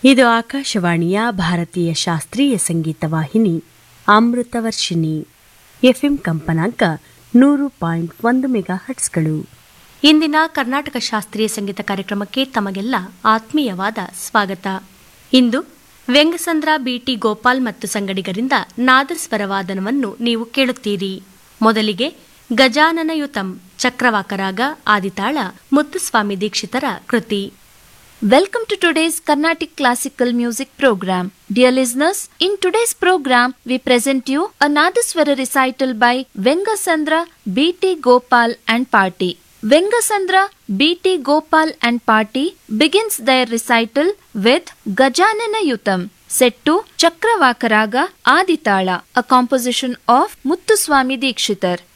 ಇದು ಆಕಾಶವಾಣಿಯ ಭಾರತೀಯ ಶಾಸ್ತ್ರೀಯ ಸಂಗೀತ ವಾಹಿನಿ ಅಮೃತವರ್ಷಿಣಿ ಎಫ್ಎಂ ಕಂಪನಾಂಕ ನೂರು ಪಾಯಿಂಟ್ ಒಂದು ಮೆಗಾ ಹಟ್ಸ್ಗಳು ಇಂದಿನ ಕರ್ನಾಟಕ ಶಾಸ್ತ್ರೀಯ ಸಂಗೀತ ಕಾರ್ಯಕ್ರಮಕ್ಕೆ ತಮಗೆಲ್ಲ ಆತ್ಮೀಯವಾದ ಸ್ವಾಗತ ಇಂದು ವ್ಯಂಗಸಂದ್ರ ಬಿಟಿ ಗೋಪಾಲ್ ಮತ್ತು ಸಂಗಡಿಗರಿಂದ ನಾದಸ್ವರ ವಾದನವನ್ನು ನೀವು ಕೇಳುತ್ತೀರಿ ಮೊದಲಿಗೆ ಗಜಾನನಯುತಂ ಚಕ್ರವಾಕರಾಗ ಆದಿತಾಳ ಮುತ್ತುಸ್ವಾಮಿ ದೀಕ್ಷಿತರ ಕೃತಿ Welcome to today's Carnatic Classical Music Program. Dear listeners, in today's program, we present you a Nadaswara recital by Vengasandra B.T. Gopal and Party. Vengasandra B.T. Gopal and Party begins their recital with Gajanana Yutam, set to Chakravakaraga Aditala, a composition of Muttuswami Dikshitar.